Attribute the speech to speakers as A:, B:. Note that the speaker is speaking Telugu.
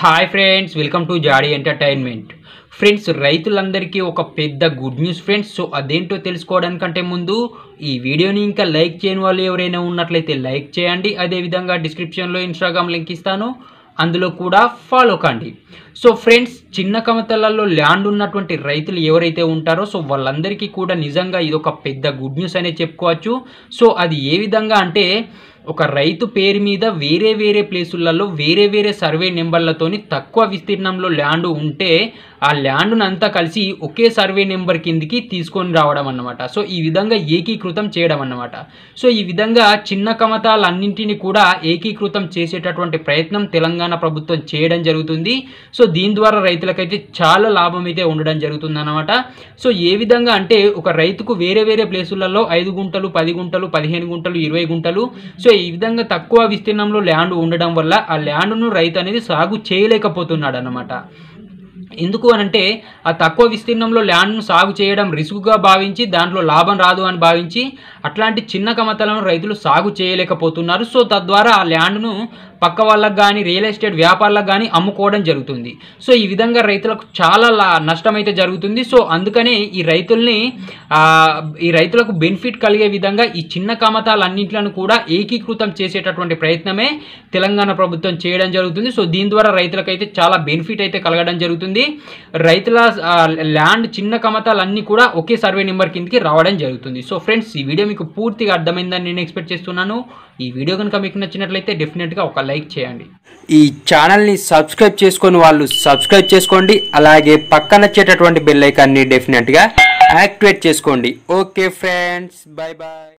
A: hi friends welcome to Jaadi entertainment friends రైతులందరికీ ఒక పెద్ద గుడ్ న్యూస్ ఫ్రెండ్స్ సో అదేంటో తెలుసుకోవడానికంటే ముందు ఈ వీడియోని ఇంకా లైక్ చేయని వాళ్ళు ఎవరైనా ఉన్నట్లయితే లైక్ చేయండి అదేవిధంగా డిస్క్రిప్షన్లో ఇన్స్టాగ్రామ్ లింక్ ఇస్తాను అందులో కూడా ఫాలో కండి సో ఫ్రెండ్స్ చిన్న కమతలలో ల్యాండ్ ఉన్నటువంటి రైతులు ఎవరైతే ఉంటారో సో వాళ్ళందరికీ కూడా నిజంగా ఇది ఒక పెద్ద గుడ్ న్యూస్ అనే చెప్పుకోవచ్చు సో అది ఏ విధంగా అంటే ఒక రైతు పేరు మీద వేరే వేరే ప్లేసులలో వేరే వేరే సర్వే నెంబర్లతోని తక్కువ విస్తీర్ణంలో ల్యాండ్ ఉంటే ఆ ల్యాండ్ను అంతా కలిసి ఒకే సర్వే నెంబర్ కిందికి తీసుకొని రావడం అన్నమాట సో ఈ విధంగా ఏకీకృతం చేయడం అన్నమాట సో ఈ విధంగా చిన్న కమతాలన్నింటినీ కూడా ఏకీకృతం చేసేటటువంటి ప్రయత్నం తెలంగాణ ప్రభుత్వం చేయడం జరుగుతుంది సో దీని ద్వారా రైతులకైతే చాలా లాభం అయితే ఉండడం జరుగుతుంది అన్నమాట సో ఏ విధంగా అంటే ఒక రైతుకు వేరే వేరే ప్లేసులలో ఐదు గుంటలు పది గుంటలు పదిహేను గుంటలు ఇరవై గుంటలు సో ఈ విధంగా తక్కువ విస్తీర్ణంలో ల్యాండ్ ఉండడం వల్ల ఆ ల్యాండ్ను రైతు అనేది సాగు చేయలేకపోతున్నాడు అన్నమాట ఎందుకు అని అంటే ఆ తక్కువ విస్తీర్ణంలో ల్యాండ్ను సాగు చేయడం రిస్క్గా భావించి దాంట్లో లాభం రాదు అని భావించి అట్లాంటి చిన్న కమతలను రైతులు సాగు చేయలేకపోతున్నారు సో తద్వారా ఆ ల్యాండ్ను పక్క వాళ్ళకు కానీ రియల్ ఎస్టేట్ వ్యాపారులకు కానీ అమ్ముకోవడం జరుగుతుంది సో ఈ విధంగా రైతులకు చాలా లా నష్టం అయితే జరుగుతుంది సో అందుకనే ఈ రైతుల్ని ఆ, ఈ రైతులకు బెనిఫిట్ కలిగే విధంగా ఈ చిన్న కమతాలన్నింటిలను కూడా ఏకీకృతం చేసేటటువంటి ప్రయత్నమే తెలంగాణ ప్రభుత్వం చేయడం జరుగుతుంది సో దీని ద్వారా రైతులకైతే చాలా బెనిఫిట్ అయితే కలగడం జరుగుతుంది రైతుల ఆ, ల్యాండ్ చిన్న కమతాలన్నీ కూడా ఒకే సర్వే నెంబర్ కిందకి రావడం జరుగుతుంది సో ఫ్రెండ్స్ ఈ వీడియో మీకు పూర్తిగా అర్థమైందని నేను ఎక్స్పెక్ట్ చేస్తున్నాను ఈ వీడియో కనుక మీకు నచ్చినట్లయితే డెఫినెట్గా ఒక లైక్ చేయండి
B: ఈ ఛానల్ని సబ్స్క్రైబ్ చేసుకొని వాళ్ళు సబ్స్క్రైబ్ చేసుకోండి అలాగే పక్కన వచ్చేటటువంటి బెల్ ఐకాన్ని డెఫినెట్గా యాక్టివేట్ చేసుకోండి ఓకే ఫ్రెండ్స్ బాయ్ బాయ్